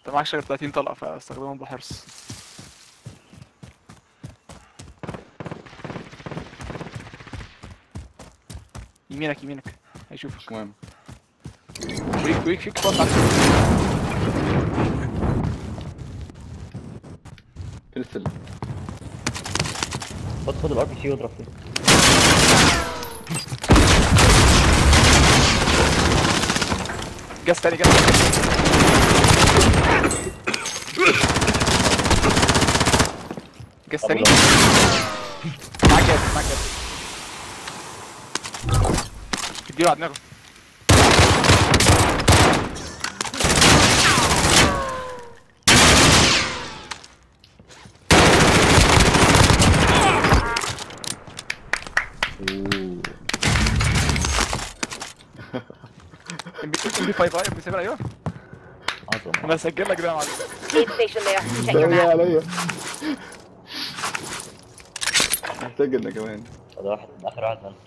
انت معكش غير 30 طلقه فاستخدمهم بحرص يمينك يمينك هيشوفك مش مهم ويك ويك فيك فوق على فين السلم خد خد الار بي سي واضرب فيه جاز تاني جاز جاز تاني معاك جاز معاك جاز اديله على دماغه اوه ام بي 5 ام بي 7 ايوه عظمه انا هسجل لك ده يا معلم Aid station there. Check your ده map. عليا محتاج انا كمان ده واحد اخر واحد